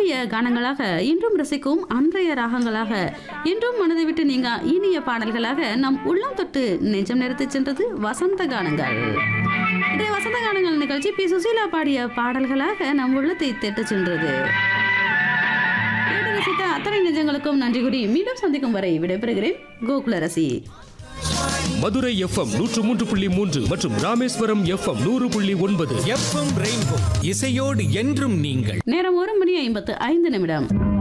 பழைய கானங்களாக இன்றும் ரசிக்கும் அன்றைய ராகங்களாக இன்றும் மனதை விட்டு நீங்க இனிய பாடல்களாக நம் உள்ளம் தொட்டு நெஞ்சம் நிறுத்தி சென்றது வசந்த கானங்கள் இன்றைய வசந்த கானங்கள் நிகழ்ச்சி பி சுசீலா பாடிய பாடல்களாக நம் உள்ளத்தை தெட்டு சென்றது கேட்டு ரசித்த அத்தனை நெஞ்சங்களுக்கும் நன்றி கூறி மீண்டும் சந்திக்கும் வரை விடைபெறுகிறேன் கோகுலரசி மதுரை எஃப்எம் நூற்று மூன்று புள்ளி மூன்று மற்றும் ராமேஸ்வரம் எஃப்எம் நூறு புள்ளி ஒன்பது எஃப்எம் ரெயின்போ இசையோடு என்றும் நீங்கள் நேரம் ஒரு மணி ஐம்பத்து ஐந்து நிமிடம்